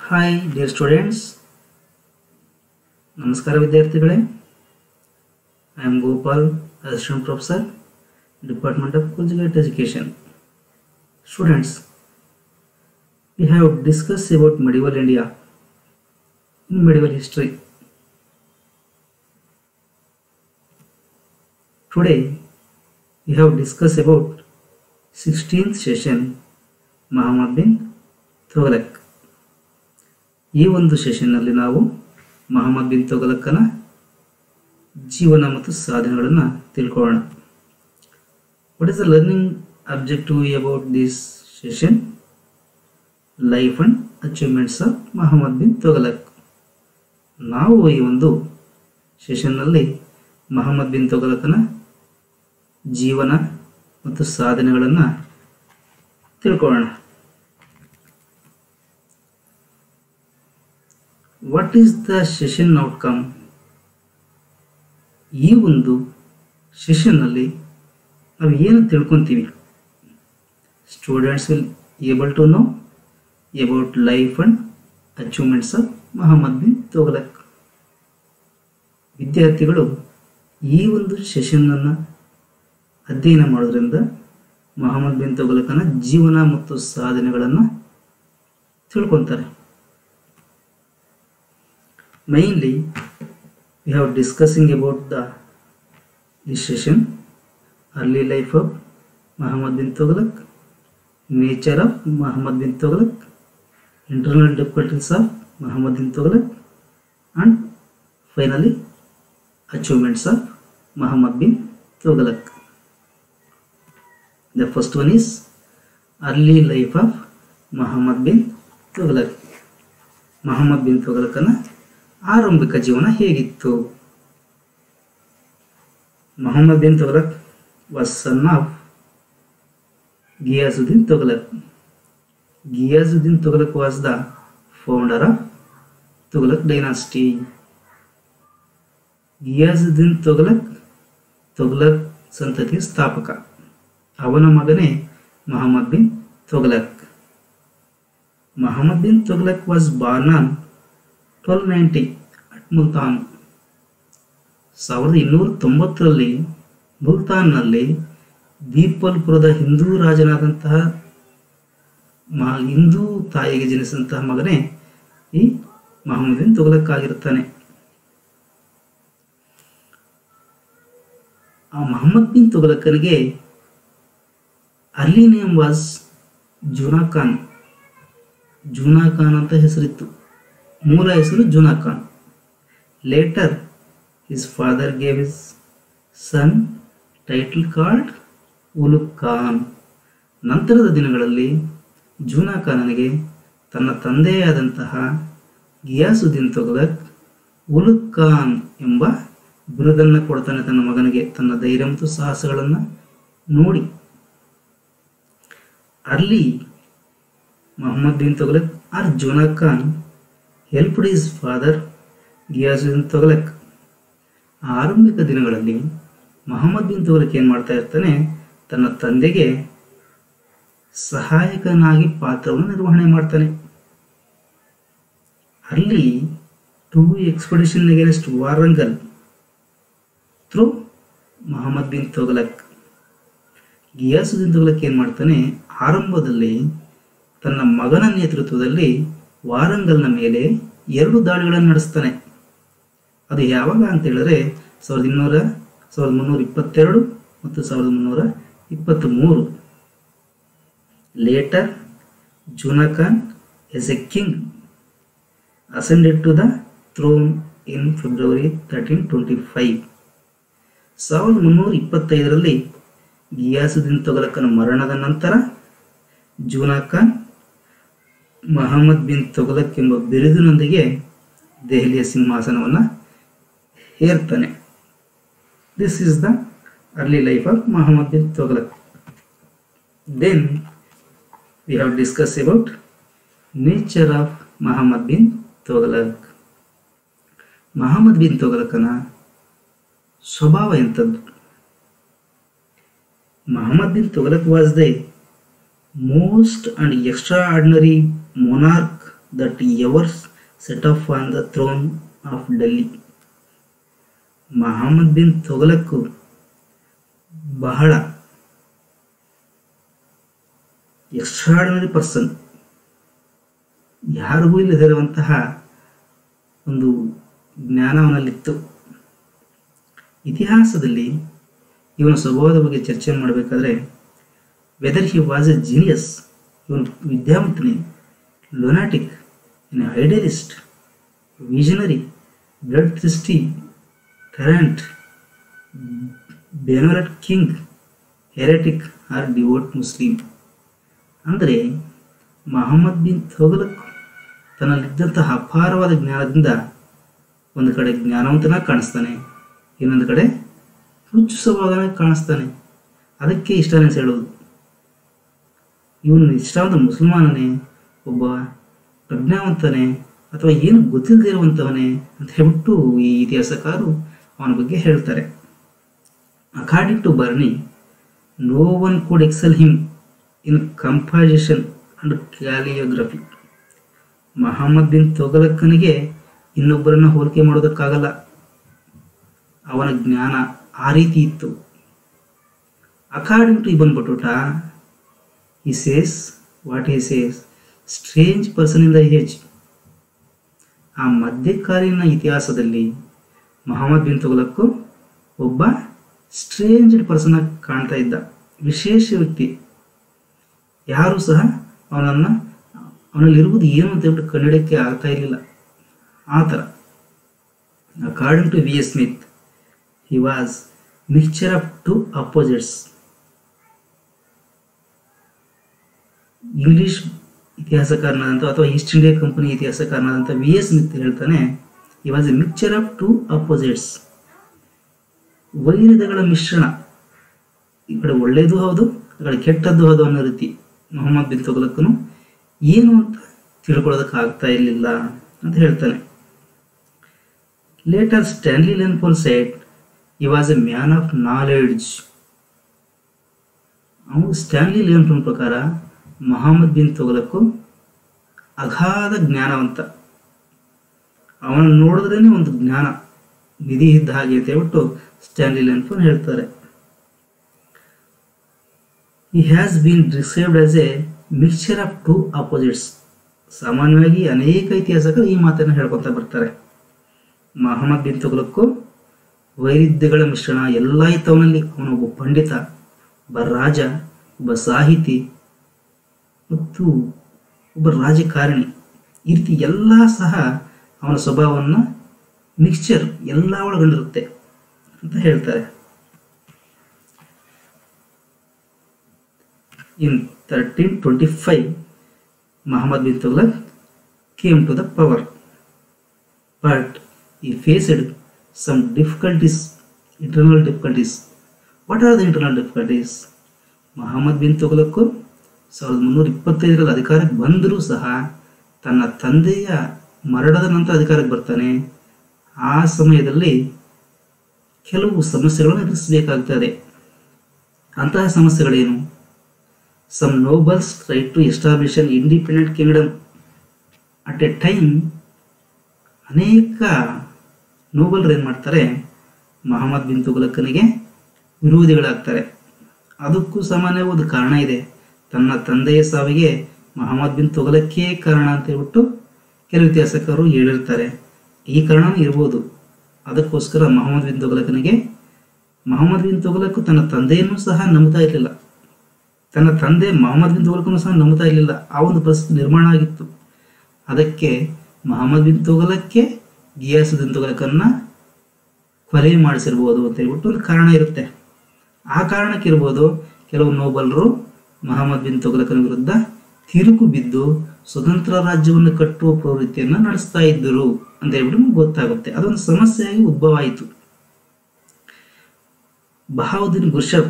Hi dear students ನಮಸ್ಕಾರ ವಿದ್ಯಾರ್ಥಿಗಳೇ I am Gopal assistant professor department of collegiate education students we have discussed about medieval India in medieval history. Today we have discussed about 16th session Muhammad bin Tughlaq. ಈ ಒಂದು ಸೆಷನ್ನಲ್ಲಿ ನಾವು Mohammed bin ತೊಗಲಕ್ಕನ ಜೀವನ ಮತ್ತು ಸಾಧನೆಗಳನ್ನು ತಿಳ್ಕೊಳ್ಳೋಣ what is the learning objective about this session life and achievements of Muhammad bin Tughlaq ನಾವು ಈ ಒಂದು ಸೆಷನ್ನಲ್ಲಿ ಮಹಮ್ಮದ್ ಬಿನ್ ತೊಗಲಕನ ಜೀವನ ಮತ್ತು ಸಾಧನೆಗಳನ್ನು ತಿಳ್ಕೊಳ್ಳೋಣ what is the session outcome ಈ ಒಂದು ಸೆಷನ್ನಲ್ಲಿ ನಾವು ಏನು ತಿಳ್ಕೊತೀವಿ students will able to know about life and achievements of Muhammad bin Tughlaq ವಿದ್ಯಾರ್ಥಿಗಳು ಈ ಒಂದು ಸೆಷನ್ನನ್ನು ಅಧ್ಯಯನ ಮಾಡೋದ್ರಿಂದ ಮೊಹಮ್ಮದ್ ಬಿನ್ ತೊಗಲಕನ ಜೀವನ ಮತ್ತು ಸಾಧನೆಗಳನ್ನು ತಿಳ್ಕೊತಾರೆ mainly we have discussing about the this session early life of Muhammad bin Tughlaq nature of Muhammad bin Tughlaq internal difficulties of Muhammad bin Tughlaq and finally achievements of Muhammad bin Tughlaq. The first one is early life of Muhammad bin Tughlaq. Muhammad bin ತುಗಲಕನ ಆರಂಭಿಕ ಜೀವನ ಹೇಗಿತ್ತು Muhammad bin Tughlaq was son of Ghiyasuddin Tughlaq Ghiyazuddin Tughlaq was the founder of Tughlaq dynasty. Ghiyasuddin Tughlaq Tughlaq ಸಂತತಿಯ ಸ್ಥಾಪಕ ಅವನ ಮಗನೇ Muhammad bin Tughlaq Muhammad bin Tughlaq was born on twelve ninety at Multan ಸಾವಿರದ ಇನ್ನೂರ ತೊಂಬತ್ತರಲ್ಲಿ ಮುಲ್ತಾನ್ನಲ್ಲಿ ದೀಪಲ್ಪುರದ ಹಿಂದೂ ರಾಜನಾದಂತಹ ಮಾ ಹಿಂದೂ ತಾಯಿಗೆ ಜನಿಸಿದಂತಹ ಮಗನೇ ಈ ಮಹಮ್ಮದ್ ಬಿನ್ ತುಘಲಕ್ ಆಗಿರುತ್ತಾನೆ ಆ ಮಹಮ್ಮದ್ ಬಿನ್ ತುಘಲಕನಿಗೆ early name was Juna Khan Juna Khan ಅಂತ ಹೆಸರಿತ್ತು ಮೂಲ ಹೆಸರು Juna Khan later his father gave is son title card Ulugh Khan ನಂತರದ ದಿನಗಳಲ್ಲಿ ಜೂನಾ ಖಾನನಿಗೆ ತನ್ನ ತಂದೆಯಾದಂತಹ ಗಿಯಾಸುದ್ದೀನ್ ತೊಗಲಕ್ ಉಲುಕ್ ಖಾನ್ ಎಂಬ ಬಿರುದನ್ನು ಕೊಡ್ತಾನೆ ತನ್ನ ಮಗನಿಗೆ ತನ್ನ ಧೈರ್ಯ ಮತ್ತು ಸಾಹಸಗಳನ್ನು ನೋಡಿ early Muhammad bin Tughlaq or Juna Khan helped is father Ghiyasuddin Tughlaq ಆರಂಭಿಕ ದಿನಗಳಲ್ಲಿ ಮೊಹಮ್ಮದ್ ಬಿನ್ ತೊಗಲಕ್ ಏನು ಮಾಡ್ತಾ ಇರ್ತಾನೆ ತನ್ನ ತಂದೆಗೆ ಸಹಾಯಕನಾಗಿ ಪಾತ್ರವನ್ನು ನಿರ್ವಹಣೆ ಮಾಡ್ತಾನೆ ಅಲ್ಲಿ to expedition against Warangal through Muhammad bin Tughlaq Ghiyasuddin Tughlaq ಏನು ಮಾಡ್ತಾನೆ ಆರಂಭದಲ್ಲಿ ತನ್ನ ಮಗನ ನೇತೃತ್ವದಲ್ಲಿ ವಾರಂಗಲ್ನ ಮೇಲೆ ಎರಡು ದಾಳಿಗಳನ್ನು ನಡೆಸ್ತಾನೆ ಅದು ಯಾವಾಗ ಅಂತ ಹೇಳಿದ್ರೆ ಸಾವಿರದ ಇನ್ನೂರ ಸಾವಿರದ ಮುನ್ನೂರ ಇಪ್ಪತ್ತೆರಡು ಮತ್ತು ಸಾವಿರದ ಮುನ್ನೂರ ಇಪ್ಪತ್ತ್ ಮೂರು Later, Juna Khan, as a king, ascended to the throne in February 1325. ಸಾವಿರದ ಮುನ್ನೂರ ಇಪ್ಪತ್ತೈದರಲ್ಲಿ ಗಿಯಾಸುದ್ದೀನ್ ತೊಗಲಕನ ಮರಣದ ನಂತರ ಜೂನಾ ಖಾನ್ ಮಹಮ್ಮದ್ ಬಿನ್ ತೊಗಲಕ್ ಎಂಬ ಬಿರುದಿನೊಂದಿಗೆ ದೆಹಲಿಯ ಸಿಂಹಾಸನವನ್ನು ಹೇರ್ತಾನೆ this is the early life of Muhammad bin Tughlaq then we have discussed about nature of Muhammad bin Tughlaq. Muhammad bin ತೊಗಲಕನ ಸ್ವಭಾವ ಎಂಥದ್ದು Muhammad bin Tughlaq was the most and extraordinary monarch that ever's set of on the throne of Delhi Muhammad bin Tughlaq ಬಹಳ ಎಕ್ಸ್ಟ್ರಾರ್ಡಿನರಿ ಪರ್ಸನ್ ಯಾರಿಗೂ ಇಲ್ಲದಿರುವಂತಹ ಒಂದು ಜ್ಞಾನ ಅವನಲ್ಲಿತ್ತು ಇತಿಹಾಸದಲ್ಲಿ ಇವನ ಸ್ವಭಾವದ ಬಗ್ಗೆ ಚರ್ಚೆ ಮಾಡಬೇಕಾದ್ರೆ whether he was a genius ಇವನು ವಿದ್ಯಾವಂತನೇ lunatic in idealist visionary bloodthirsty tyrant benevolent king heretic or devout Muslim ಅಂದರೆ ಮಹಮ್ಮದ್ ಬಿನ್ ತೊಗಲಕ್ ತನ್ನಲ್ಲಿದ್ದಂತಹ ಅಪಾರವಾದ ಜ್ಞಾನದಿಂದ ಒಂದು ಕಡೆ ಜ್ಞಾನವಂತನಾಗಿ ಕಾಣಿಸ್ತಾನೆ ಇನ್ನೊಂದು ಕಡೆ ಹುಚ್ಚು ಸ್ವಭಾವನಾಗಿ ಕಾಣಿಸ್ತಾನೆ ಅದಕ್ಕೆ ಇಷ್ಟನೇ ಹೇಳೋದು ಇವನು ಇಷ್ಟವಾದ ಮುಸಲ್ಮಾನನೇ ಒಬ್ಬ ಪ್ರಜ್ಞಾವಂತನೇ ಅಥವಾ ಏನು ಗೊತ್ತಿಲ್ಲದೆ ಇರುವಂಥವನೇ ಅಂತ ಹೇಳ್ಬಿಟ್ಟು ಈ ಇತಿಹಾಸಕಾರರು ಅವನ ಬಗ್ಗೆ ಹೇಳ್ತಾರೆ according to Barani no one could excel him in composition and calligraphy Muhammad bin ತೊಗಲಕ್ಕನಿಗೆ ಇನ್ನೊಬ್ಬರನ್ನ ಹೋಲಿಕೆ ಮಾಡೋದಕ್ಕಾಗಲ್ಲ ಅವನ ಜ್ಞಾನ ಆ ರೀತಿ ಇತ್ತು according to Ibn Battuta he says what he says strange person in the age ಆ ಮಧ್ಯಕಾಲೀನ ಇತಿಹಾಸದಲ್ಲಿ ಮಹಮ್ಮದ್ ಬಿನ್ ತೊಗಲಕ್ಕು ಒಬ್ಬ ಸ್ಟ್ರೇಂಜ್ ಪರ್ಸನ್ ಆಗಿ ಕಾಣ್ತಾ ಇದ್ದ ವಿಶೇಷ ವ್ಯಕ್ತಿ ಯಾರು ಸಹ ಅವನನ್ನು ಅವನಲ್ಲಿರುವುದು ಏನು ಅಂತ ಹೇಳ್ಬಿಟ್ಟು ಕಂಡಿಡಕ್ಕೆ ಆಗ್ತಾ ಇರಲಿಲ್ಲ ಆ ಥರ according to V S Smith he was mixture of two opposites English ಇತಿಹಾಸಕಾರನಾದಂಥ ಅಥವಾ ಈಸ್ಟ್ ಇಂಡಿಯಾ ಕಂಪನಿ ಇತಿಹಾಸಕಾರನಾದಂಥ ವಿ ಎಸ್ ಸ್ಮಿತ್ ಹೇಳ್ತಾನೆ he was a mixture of two opposites ವೈರಿದಗಳ ಮಿಶ್ರಣ ಈ ಕಡೆ ಒಳ್ಳೆಯದು ಹೌದು ಆ ಕಡೆ ಕೆಟ್ಟದ್ದು ಹೌದು ಅನ್ನೋ ರೀತಿ ಮೊಹಮ್ಮದ್ ಬಿನ್ ತೊಗಲಕ್ಕನು ಏನು ಅಂತ ತಿಳ್ಕೊಳ್ಳೋದಕ್ಕೆ ಆಗ್ತಾ ಇರಲಿಲ್ಲ ಅಂತ ಹೇಳ್ತಾನೆ later Stanley Lane Poole said he was a man of knowledge ಅವನು ಸ್ಟ್ಯಾನ್ಲಿ ಲೆನ್ಪೋಲ್ ಪ್ರಕಾರ ಮೊಹಮ್ಮದ್ ಬಿನ್ ತೊಗಲಕ್ಕು ಅಗಾಧ ಜ್ಞಾನವಂತ ಅವನ ನೋಡಿದ್ರೇನೆ ಒಂದು ಜ್ಞಾನ ನಿಧಿ ಇದ್ದ ಹಾಗೆ ಅಂತ ಹೇಳ್ಬಿಟ್ಟು ಸ್ಟ್ಯಾನ್ಲಿ ಲೆನ್ಫೋನ್ ಹೇಳ್ತಾರೆ he has been received as a mixture of two opposites ಸಾಮಾನ್ಯವಾಗಿ ಅನೇಕ ಇತಿಹಾಸಕರು ಈ ಮಾತನ್ನು ಹೇಳ್ಕೊತಾ ಬರ್ತಾರೆ ಮಹಮ್ಮದ್ ಬಿನ್ ತುಘಲಕ್ಕು ವೈರುಧ್ಯಗಳ ಮಿಶ್ರಣ ಎಲ್ಲ ಇತ್ತು ಅವನಲ್ಲಿ ಅವನೊಬ್ಬ ಪಂಡಿತ ಒಬ್ಬ ರಾಜ ಒಬ್ಬ ಸಾಹಿತಿ ಮತ್ತು ಒಬ್ಬ ರಾಜಕಾರಣಿ ಈ ರೀತಿ ಎಲ್ಲ ಸಹ ಅವನ ಸ್ವಭಾವವನ್ನು ಮಿಕ್ಸ್ಚರ್ ಎಲ್ಲ ಒಳಗೊಂಡಿರುತ್ತೆ ಅಂತ ಹೇಳ್ತಾರೆ in thirteen twenty five Muhammad bin Tughlaq came to the power, but he faced some difficulties, internal difficulties. What are the internal difficulties? Muhammad bin Tughlaq ಸಾವಿರದ ಮುನ್ನೂರ ಇಪ್ಪತ್ತೈದರಲ್ಲಿ ಅಧಿಕಾರಕ್ಕೆ ಬಂದರೂ ಸಹ ತನ್ನ ತಂದೆಯ ಮರಣದ ನಂತರ ಅಧಿಕಾರಕ್ಕೆ ಬರ್ತಾನೆ ಆ ಸಮಯದಲ್ಲಿ ಕೆಲವು ಸಮಸ್ಯೆಗಳನ್ನು ಎದುರಿಸಬೇಕಾಗ್ತದೆ ಅಂತಹ ಸಮಸ್ಯೆಗಳೇನು some nobles tried to establish an independent kingdom at a time ಅನೇಕ ನೋಬಲ್ರು ಏನು ಮಾಡ್ತಾರೆ ಮಹಮ್ಮದ್ ಬಿನ್ ತುಘಲಕ್ಕನಿಗೆ ವಿರೋಧಿಗಳಾಗ್ತಾರೆ ಅದಕ್ಕೂ ಸಾಮಾನ್ಯವಾಗಿ ಒಂದು ಕಾರಣ ಇದೆ ತನ್ನ ತಂದೆಯ ಸಾವಿಗೆ ಮಹಮ್ಮದ್ ಬಿನ್ ತುಘಲಕ್ಕೇ ಕಾರಣ ಅಂತ ಹೇಳ್ಬಿಟ್ಟು ಕೆಲವು ಇತಿಹಾಸಕಾರರು ಹೇಳಿರ್ತಾರೆ ಈ ಕಾರಣ ಇರ್ಬೋದು ಅದಕ್ಕೋಸ್ಕರ ಮಹಮ್ಮದ್ ಬಿನ್ ತುಘಲಕ್ಕನಿಗೆ ಮಹಮ್ಮದ್ ಬಿನ್ ತುಘಲಕ್ಕು ತನ್ನ ತಂದೆಯನ್ನು ಸಹ ನಂಬ್ತಾ ಇರಲಿಲ್ಲ ತನ್ನ ತಂದೆ ಮೊಹಮ್ಮದ್ ಬಿನ್ ತುಘಲಕನ್ನು ಸಹ ನಂಬ್ತಾ ಇರಲಿಲ್ಲ ಆ ಒಂದು ಪರಿಸ್ಥಿತಿ ನಿರ್ಮಾಣ ಆಗಿತ್ತು ಅದಕ್ಕೆ ಮೊಹಮ್ಮದ್ ಬಿನ್ ತುಘಲಕ್ಕೆ ಗಿಯಾಸುದ್ದೀನ್ ತುಘಲಕನ್ನ ಕೊಲೆ ಮಾಡಿಸಿರ್ಬೋದು ಅಂತ ಹೇಳ್ಬಿಟ್ಟು ಒಂದು ಕಾರಣ ಇರುತ್ತೆ ಆ ಕಾರಣಕ್ಕಿರ್ಬೋದು ಕೆಲವು ನೋಬಲರು ಮೊಹಮ್ಮದ್ ಬಿನ್ ತುಘಲಕನ ವಿರುದ್ಧ ತಿರುಕು ಬಿದ್ದು ಸ್ವತಂತ್ರ ರಾಜ್ಯವನ್ನು ಕಟ್ಟುವ ಪ್ರವೃತ್ತಿಯನ್ನು ನಡೆಸ್ತಾ ಇದ್ದರು ಅಂತ ಹೇಳ್ಬಿಟ್ಟು ನಮ್ಗೆ ಗೊತ್ತಾಗುತ್ತೆ ಅದೊಂದು ಸಮಸ್ಯೆಯಾಗಿ ಉದ್ಭವ ಆಯಿತು ಬಹಾವುದ್ದೀನ್ ಗುರ್ಷಬ್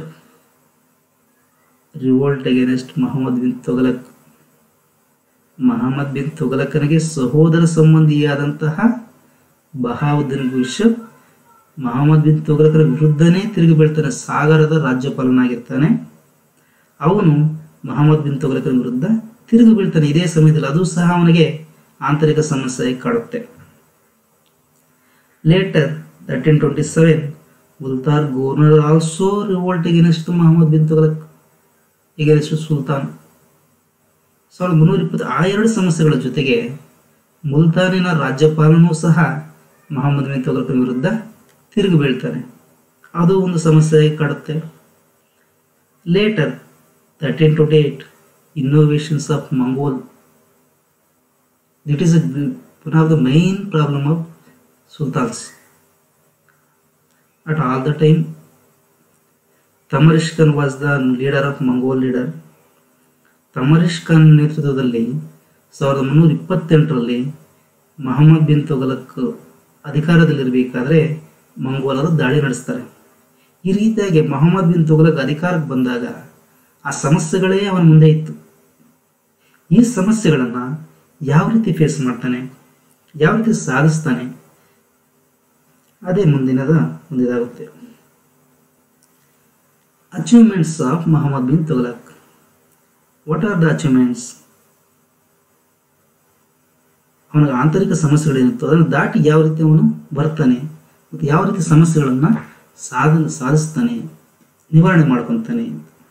ರಿವೋಲ್ಟ್ ಅಗೇನೆಸ್ಟ್ ಮೊಹಮ್ಮದ್ ಬಿನ್ ತೊಗಲಕ್ ಮಹಮ್ಮದ್ ಬಿನ್ ತೊಗಲಕನಿಗೆ ಸಹೋದರ ಸಂಬಂಧಿಯಾದಂತಹ ಬಹಾವುದ್ದೀನ್ ಗುರ್ಷಬ್ ಮಹಮ್ಮದ್ ಬಿನ್ ತೊಗಲಕರ ವಿರುದ್ಧನೇ ತಿರುಗಿ ಬೀಳ್ತಾನೆ ಸಾಗರದ ರಾಜ್ಯಪಾಲನಾಗಿರ್ತಾನೆ ಅವನು ಮಹಮ್ಮದ್ ಬಿನ್ ತೊಗಲಕರ ವಿರುದ್ಧ ತಿರುಗಿ ಬೀಳ್ತಾನೆ ಇದೇ ಸಮಯದಲ್ಲಿ ಅದು ಸಹ ಅವನಿಗೆ ಆಂತರಿಕ ಸಮಸ್ಯೆ ಕಾಡುತ್ತೆ later thirteen twenty seven Multan governor also revolt against Muhammad bin Tughlaq against sultan ಸಾವಿರದ ಮುನ್ನೂರ ಇಪ್ಪತ್ತು ಆ ಎರಡು ಸಮಸ್ಯೆಗಳ ಜೊತೆಗೆ ಮುಲ್ತಾನಿನ ರಾಜ್ಯಪಾಲನೂ ಸಹ ಮೊಹಮ್ಮದ್ ಬಿನ್ ತುಗಲಕನ ವಿರುದ್ಧ ತಿರುಗಿ ಬೀಳ್ತಾನೆ ಅದು ಒಂದು ಸಮಸ್ಯೆ ಕಾಡುತ್ತೆ later thirteen twenty eight innovations of Mongol this is one of the main problem of sultans. At all the time, Tamarish Khan was the leader of Mongol leader. Tarmashirin Khan ನೇತೃತ್ವದಲ್ಲಿ ಸಾವಿರದ ಮುನ್ನೂರ ಇಪ್ಪತ್ತೆಂಟರಲ್ಲಿ ಮಹಮ್ಮದ್ ಬಿನ್ ತೊಗಲಕ್ ಅಧಿಕಾರದಲ್ಲಿರಬೇಕಾದ್ರೆ ಮಂಗೋಲರು ದಾಳಿ ನಡೆಸ್ತಾರೆ ಈ ರೀತಿಯಾಗಿ ಮೊಹಮ್ಮದ್ ಬಿನ್ ತೊಗಲಕ್ ಅಧಿಕಾರಕ್ಕೆ ಬಂದಾಗ ಆ ಸಮಸ್ಯೆಗಳೇ ಅವನ ಮುಂದೆ ಇತ್ತು ಈ ಸಮಸ್ಯೆಗಳನ್ನು ಯಾವ ರೀತಿ ಫೇಸ್ ಮಾಡ್ತಾನೆ ಯಾವ ರೀತಿ ಸಾಧಿಸ್ತಾನೆ ಅದೇ ಮುಂದಿನದ ಮುಂದಿದಾಗುತ್ತೆ achievements of Muhammad bin Tughlaq what are the achievements ಅವನಿಗೆ ಆಂತರಿಕ ಸಮಸ್ಯೆಗಳೇನಿತ್ತು ಅದನ್ನು ದಾಟಿ ಯಾವ ರೀತಿ ಅವನು ಬರ್ತಾನೆ ಮತ್ತು ಯಾವ ರೀತಿ ಸಮಸ್ಯೆಗಳನ್ನು ಸಾಧ ಸಾಧಿಸ್ತಾನೆ ನಿವಾರಣೆ ಮಾಡ್ಕೊತಾನೆ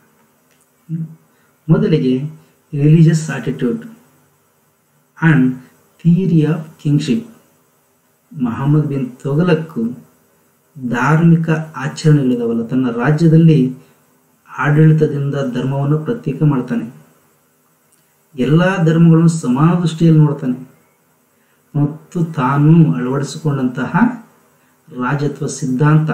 ಮೊದಲಿಗೆ religious attitude and theory of kingship Muhammad bin Tughlaq ಧಾರ್ಮಿಕ ಆಚರಣೆಗಳಿದಾವಲ್ಲ ತನ್ನ ರಾಜ್ಯದಲ್ಲಿ ಆಡಳಿತದಿಂದ ಧರ್ಮವನ್ನು ಪ್ರತ್ಯೇಕ ಮಾಡ್ತಾನೆ ಎಲ್ಲ ಧರ್ಮಗಳನ್ನು ಸಮಾನ ದೃಷ್ಟಿಯಲ್ಲಿ ನೋಡ್ತಾನೆ ಮತ್ತು ತಾನು ಅಳವಡಿಸಿಕೊಂಡಂತಹ ರಾಜತ್ವ ಸಿದ್ಧಾಂತ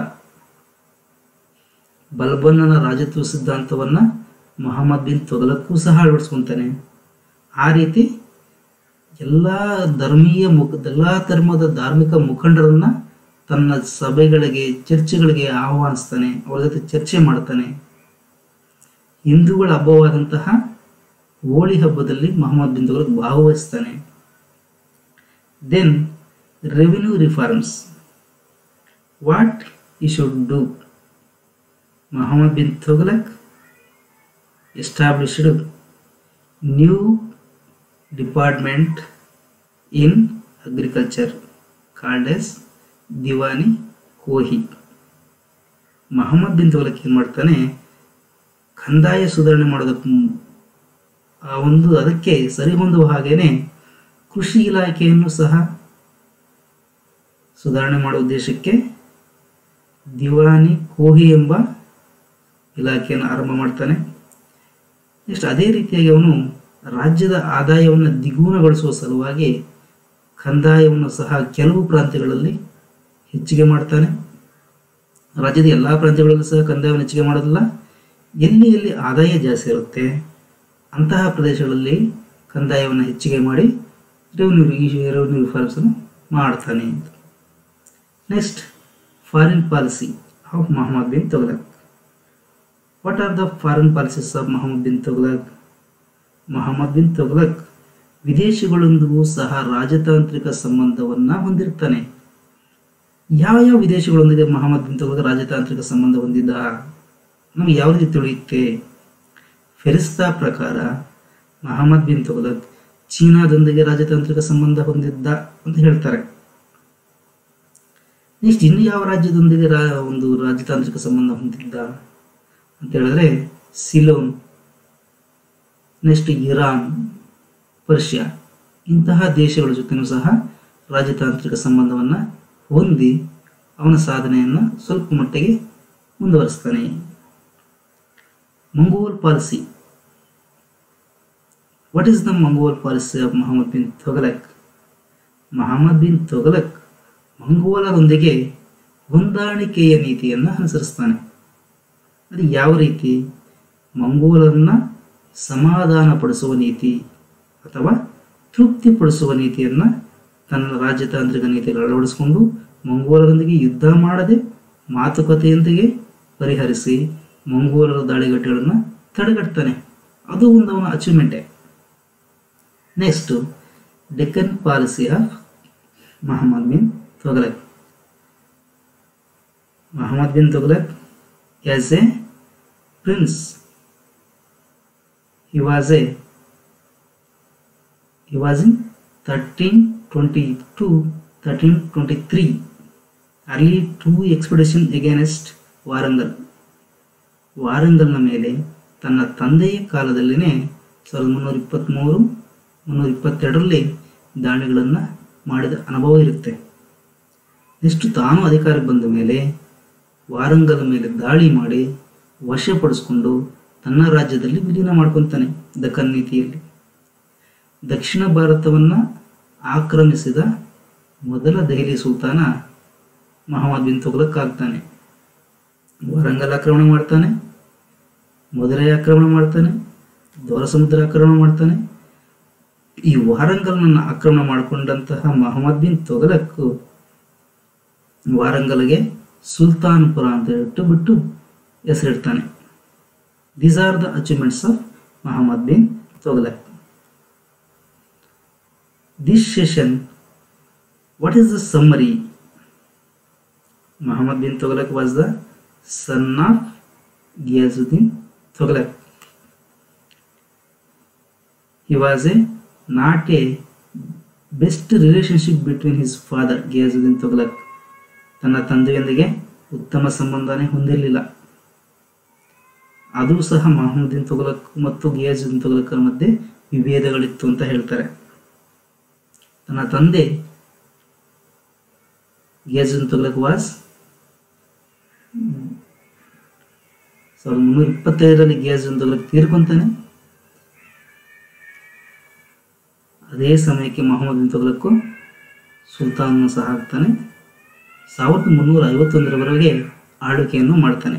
ಬಲ್ಬನ್ನನ ರಾಜತ್ವ ಸಿದ್ಧಾಂತವನ್ನು ಮೊಹಮ್ಮದ್ ಬಿನ್ ತೊಗಲಕ್ಕೂ ಸಹ ಅಳವಡಿಸ್ಕೊತಾನೆ ಆ ರೀತಿ ಎಲ್ಲ ಧರ್ಮೀಯ ಮುಖ ಎಲ್ಲ ಧರ್ಮದ ಧಾರ್ಮಿಕ ಮುಖಂಡರನ್ನ ತನ್ನ ಸಭೆಗಳಿಗೆ ಚರ್ಚೆಗಳಿಗೆ ಆಹ್ವಾನಿಸ್ತಾನೆ ಅವರ ಜೊತೆ ಚರ್ಚೆ ಮಾಡ್ತಾನೆ ಹಿಂದೂಗಳ ಹಬ್ಬವಾದಂತಹ ಹೋಳಿ ಹಬ್ಬದಲ್ಲಿ ಮೊಹಮ್ಮದ್ ಬಿನ್ ತುಗಲಕ್ ಭಾಗವಹಿಸ್ತಾನೆ then revenue reforms what he should do Muhammad bin Tughlaq established new department in agriculture called as Diwani Kohi Muhammad bin Tughlaq ಏನು ಮಾಡ್ತಾನೆ ಕಂದಾಯ ಸುಧಾರಣೆ ಮಾಡೋದಕ್ಕೆ ಮು- ಆ ಒಂದು ಅದಕ್ಕೆ ಸರಿಹೊಂದುವ ಹಾಗೇನೆ ಕೃಷಿ ಇಲಾಖೆಯನ್ನು ಸಹ ಸುಧಾರಣೆ ಮಾಡುವ ಉದ್ದೇಶಕ್ಕೆ ದಿವಾನಿ ಕೋಹಿ ಎಂಬ ಇಲಾಖೆಯನ್ನು ಆರಂಭ ಮಾಡ್ತಾನೆ ನೆಕ್ಸ್ಟ್ ಅದೇ ರೀತಿಯಾಗಿ ಅವನು ರಾಜ್ಯದ ಆದಾಯವನ್ನು ದ್ವಿಗುಣಗೊಳಿಸುವ ಸಲುವಾಗಿ ಕಂದಾಯವನ್ನು ಸಹ ಕೆಲವು ಪ್ರಾಂತ್ಯಗಳಲ್ಲಿ ಹೆಚ್ಚಿಗೆ ಮಾಡ್ತಾನೆ ರಾಜ್ಯದ ಎಲ್ಲ ಪ್ರಾಂತ್ಯಗಳಲ್ಲೂ ಸಹ ಕಂದಾಯವನ್ನು ಹೆಚ್ಚಿಗೆ ಮಾಡೋದಿಲ್ಲ ಎಲ್ಲಿ ಎಲ್ಲಿ ಆದಾಯ ಜಾಸ್ತಿ ಇರುತ್ತೆ ಅಂತಹ ಪ್ರದೇಶಗಳಲ್ಲಿ ಕಂದಾಯವನ್ನು ಹೆಚ್ಚಿಗೆ ಮಾಡಿ ರೆವಿನ್ಯೂ ರೆವಿನ್ಯೂ ರಿಫಾರ್ಮ್ಸನ್ನು ಮಾಡ್ತಾನೆ ಅಂತ next foreign policy of Muhammad bin Tughlaq what are the foreign policies of Muhammad bin Tughlaq Muhammad bin Tughlaq ವಿದೇಶಗಳೊಂದಿಗೂ ಸಹ ರಾಜತಾಂತ್ರಿಕ ಸಂಬಂಧವನ್ನು ಹೊಂದಿರ್ತಾನೆ ಯಾವ ಯಾವ ವಿದೇಶಗಳೊಂದಿಗೆ ಮೊಹಮ್ಮದ್ ಬಿನ್ ತೊಗಲಕ್ ರಾಜತಾಂತ್ರಿಕ ಸಂಬಂಧ ಹೊಂದಿದ್ದ ನಮಗೆ ಯಾವ ರೀತಿ ತಿಳಿಯುತ್ತೆ ಫೆರಿಸ್ತಾ ಪ್ರಕಾರ ಮೊಹಮ್ಮದ್ ಬಿನ್ ತುಗಲಕ್ ಚೀನಾದೊಂದಿಗೆ ರಾಜತಾಂತ್ರಿಕ ಸಂಬಂಧ ಹೊಂದಿದ್ದ ಅಂತ ಹೇಳ್ತಾರೆ ನೆಕ್ಸ್ಟ್ ಇನ್ನು ಯಾವ ರಾಜ್ಯದೊಂದಿಗೆ ರಾ ಒಂದು ರಾಜತಾಂತ್ರಿಕ ಸಂಬಂಧ ಹೊಂದಿದ್ದ ಅಂತ ಹೇಳಿದ್ರೆ ಸಿಲೋನ್ ನೆಕ್ಸ್ಟ್ ಇರಾನ್ ಪರ್ಷಿಯಾ ಇಂತಹ ದೇಶಗಳ ಜೊತೆನೂ ಸಹ ರಾಜತಾಂತ್ರಿಕ ಸಂಬಂಧವನ್ನು ಹೊಂದಿ ಅವನ ಸಾಧನೆಯನ್ನು ಸ್ವಲ್ಪ ಮಟ್ಟಿಗೆ ಮುಂದುವರಿಸ್ತಾನೆ Mongol policy what is the Mongol policy of Muhammad bin Tughlaq Muhammad bin Tughlaq ಮಂಗೋಲರೊಂದಿಗೆ ಹೊಂದಾಣಿಕೆಯ ನೀತಿಯನ್ನು ಅನುಸರಿಸ್ತಾನೆ ಅದು ಯಾವ ರೀತಿ ಮಂಗೋಲರನ್ನ ಸಮಾಧಾನಪಡಿಸುವ ನೀತಿ ಅಥವಾ ತೃಪ್ತಿಪಡಿಸುವ ನೀತಿಯನ್ನು ತನ್ನ ರಾಜತಾಂತ್ರಿಕ ನೀತಿಗಳು ಅಳವಡಿಸಿಕೊಂಡು ಮಂಗೋಲರೊಂದಿಗೆ ಯುದ್ಧ ಮಾಡದೆ ಮಾತುಕತೆಯೊಂದಿಗೆ ಪರಿಹರಿಸಿ ಮಂಗೋಲರ ದಾಳಿಗಟ್ಟೆಗಳನ್ನು ತಡೆಗಟ್ತಾನೆ ಅದು ಒಂದು ಅವನ ಅಚೀವ್ಮೆಂಟೇ next Deccan policy of Muhammad bin Tughlaq Muhammad bin Tughlaq as a prince he was a he was in thirteen twenty two thirteen twenty three early two expedition against Warangal ವಾರಂಗಲ್ನ ಮೇಲೆ ತನ್ನ ತಂದೆಯ ಕಾಲದಲ್ಲಿನೇ ಸಾವಿರದ ಮುನ್ನೂರ ಇಪ್ಪತ್ತ್ಮೂರು ಮುನ್ನೂರ ಇಪ್ಪತ್ತೆರಡರಲ್ಲಿ ದಾಳಿಗಳನ್ನು ಮಾಡಿದ ಅನುಭವ ಇರುತ್ತೆ ನೆಕ್ಸ್ಟ್ ತಾನು ಅಧಿಕಾರಕ್ಕೆ ಬಂದ ಮೇಲೆ ವಾರಂಗಲ್ ಮೇಲೆ ದಾಳಿ ಮಾಡಿ ವಶಪಡಿಸ್ಕೊಂಡು ತನ್ನ ರಾಜ್ಯದಲ್ಲಿ ವಿಲೀನ ಮಾಡ್ಕೊತಾನೆ ದಖನ್ ನೀತಿಯಲ್ಲಿ ದಕ್ಷಿಣ ಭಾರತವನ್ನು ಆಕ್ರಮಿಸಿದ ಮೊದಲ ದೆಹಲಿ ಸುಲ್ತಾನ ಮಹಮ್ಮದ್ ಬಿನ್ ತುಘಲಕ್ ಆಗ್ತಾನೆ ವಾರಂಗಲ್ ಆಕ್ರಮಣ ಮಾಡ್ತಾನೆ ಮದುರೈ ಆಕ್ರಮಣ ಮಾಡ್ತಾನೆ ದೋರ ಸಮುದ್ರ ಆಕ್ರಮಣ ಮಾಡ್ತಾನೆ ಈ ವಾರಂಗಲ್ನನ್ನು ಆಕ್ರಮಣ ಮಾಡಿಕೊಂಡಂತಹ ಮಹಮ್ಮದ್ ಬಿನ್ ತೊಗಲಕ್ ವಾರಂಗಲ್ಗೆ ಸುಲ್ತಾನ್ಪುರ ಅಂತ ಇಟ್ಟು ಬಿಟ್ಟು ಹೆಸರಿಡ್ತಾನೆ these are the achievements of Muhammad bin Tughlaq this session what is the summary Muhammad bin Tughlaq was the son of Ghiyazuddin Tughlaq. He was a not a best relationship between his father Ghiyazuddin Tughlaq. ತನ್ನ ತಂದೆಯೊಂದಿಗೆ ಉತ್ತಮ ಸಂಬಂಧನೇ ಹೊಂದಿರಲಿಲ್ಲ ಅದು ಸಹ ಮಹಮ್ಮದಿನ್ ತುಘಲಕ್ ಮತ್ತು ಗಿಯಾಜುದ್ದೀನ್ ತುಘಲಕರ ಮಧ್ಯೆ ವಿಭೇದಗಳಿತ್ತು ಅಂತ ಹೇಳ್ತಾರೆ ತನ್ನ ತಂದೆ ಗಿಯಾಜುದ್ದೀನ್ ತುಘಲಕ್ ವಾಸ್ ಸಾವಿರದ ಮುನ್ನೂರ ಇಪ್ಪತ್ತೈದರಲ್ಲಿ ಗಿಯಾಜುದ್ದೀನ್ ತುಘಲಕ್ ತೀರ್ಕೊಂತಾನೆ ಅದೇ ಸಮಯಕ್ಕೆ ಮೊಹಮ್ಮದ್ ಬಿನ್ ತುಘಲಕ್ಕು ಸುಲ್ತಾನ್ ಸಹ ಆಗ್ತಾನೆ ಸಾವಿರದ ಮುನ್ನೂರ ಐವತ್ತೊಂದರವರೆಗೆ ಆಳ್ವಿಕೆಯನ್ನು ಮಾಡ್ತಾನೆ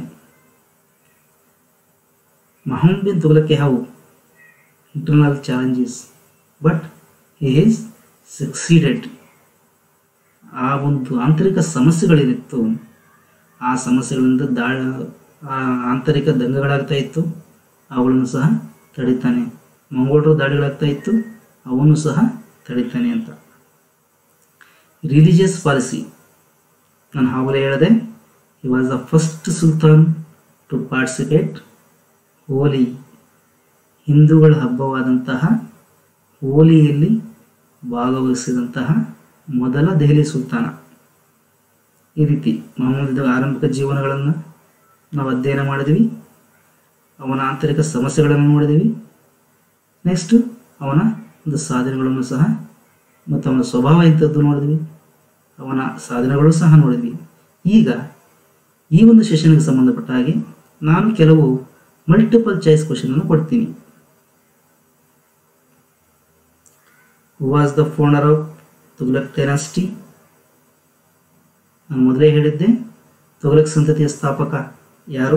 Muhammad bin Tughlaq have internal challenges but he is succeeded ಆ ಒಂದು ಆಂತರಿಕ ಸಮಸ್ಯೆಗಳೇನಿತ್ತು ಆ ಸಮಸ್ಯೆಗಳಿಂದ ದಾಳ ಆ ಆಂತರಿಕ ದಂಗಗಳಾಗ್ತಾ ಇತ್ತು ಅವುಗಳನ್ನು ಸಹ ತಡಿತಾನೆ ಮಂಗೋಳರು ದಾಳಿಗಳಾಗ್ತಾ ಇತ್ತು ಅವನು ಸಹ ತಡಿತಾನೆ ಅಂತ ರಿಲಿಜಿಯಸ್ ಪಾಲಿಸಿ ನಾನು ಆವಾಗಲೇ ಹೇಳಿದೆ he was the first sultan to participate Holi ಹಿಂದೂಗಳ ಹಬ್ಬವಾದಂತಹ ಹೋಲಿಯಲ್ಲಿ ಭಾಗವಹಿಸಿದಂತಹ ಮೊದಲ ದೆಹಲಿ ಸುಲ್ತಾನ ಈ ರೀತಿ ಮೊಹಮ್ಮದ್ ಆರಂಭಿಕ ಜೀವನಗಳನ್ನು ನಾವು ಅಧ್ಯಯನ ಮಾಡಿದ್ವಿ ಅವನ ಆಂತರಿಕ ಸಮಸ್ಯೆಗಳನ್ನು ನೋಡಿದ್ವಿ ನೆಕ್ಸ್ಟ್ ಅವನ ಒಂದು ಸಾಧನೆಗಳನ್ನು ಸಹ ಮತ್ತು ಅವನ ಸ್ವಭಾವ ಇಂಥದ್ದು ನೋಡಿದ್ವಿ ಅವನ ಸಾಧನೆಗಳು ಸಹ ನೋಡಿದ್ವಿ ಈಗ ಈ ಒಂದು ಸೆಷನ್ಗೆ ಸಂಬಂಧಪಟ್ಟ ಹಾಗೆ ನಾನು ಕೆಲವು ಮಲ್ಟಿಪಲ್ ಚಾಯ್ಸ್ ಕ್ವಶನನ್ನು ಕೊಡ್ತೀನಿ who was the founder of Tughlaq dynasty ನಾನು ಮೊದಲೇ ಹೇಳಿದ್ದೆ ತುಗ್ಲಕ್ ಸಂತತಿಯ ಸ್ಥಾಪಕ ಯಾರು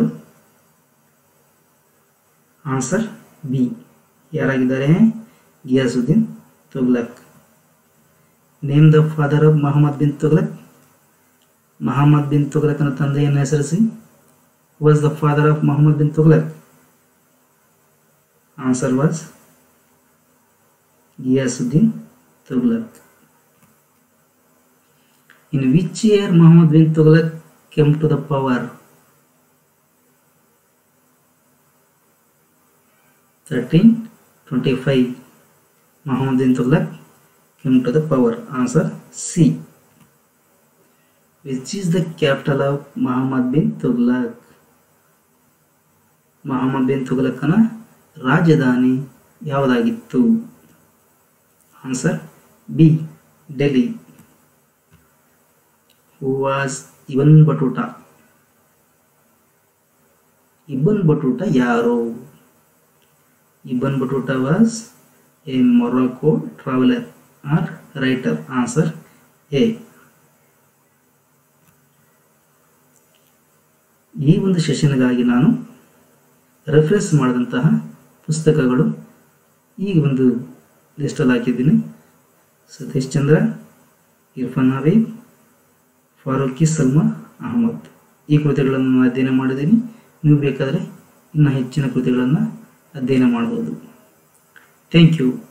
ಆನ್ಸರ್ ಬಿ ಯಾರಾಗಿದ್ದಾರೆ Ghiyasuddin Tughlaq name the father of Muhammad bin Tughlaq Muhammad bin ತುಗ್ಲಕ್ನ ತಂದೆಯನ್ನು ಹೆಸರಿಸಿ was the father of Muhammad bin Tughlaq answer was Ghiyasuddin Tughlaq In which year Muhammad bin Tughlaq came to the power? 1325. Muhammad bin Tughlaq came to the power. Answer C. Which is the capital of Muhammad bin Tughlaq? Muhammad bin Tughlaqನ ರಾಜಧಾನಿ ಯಾವುದಾಗಿತ್ತು answer B Delhi who was Ibn Battuta. Ibn Battuta ಯಾರು Ibn Battuta was a Morocco traveler or writer. Answer A. ಈ ಒಂದು ಸೆಷನ್ಗಾಗಿ ನಾನು reference ಮಾಡಿದಂತಹ ಪುಸ್ತಕಗಳು ಈಗ ಒಂದು ಲಿಸ್ಟಲ್ಲಿ ಹಾಕಿದ್ದೀನಿ ಸತೀಶ್ ಚಂದ್ರ ಇರ್ಫಾನ್ ಹಬೀಬ್ ಫಾರೂಕಿ ಸಲ್ಮಾ ಅಹಮದ್ ಈ ಕೃತಿಗಳನ್ನು ನಾನು ಅಧ್ಯಯನ ಮಾಡಿದ್ದೀನಿ ನೀವು ಬೇಕಾದರೆ ಇನ್ನೂ ಹೆಚ್ಚಿನ ಕೃತಿಗಳನ್ನು ಅಧ್ಯಯನ ಮಾಡ್ಬೋದು ಥ್ಯಾಂಕ್ ಯು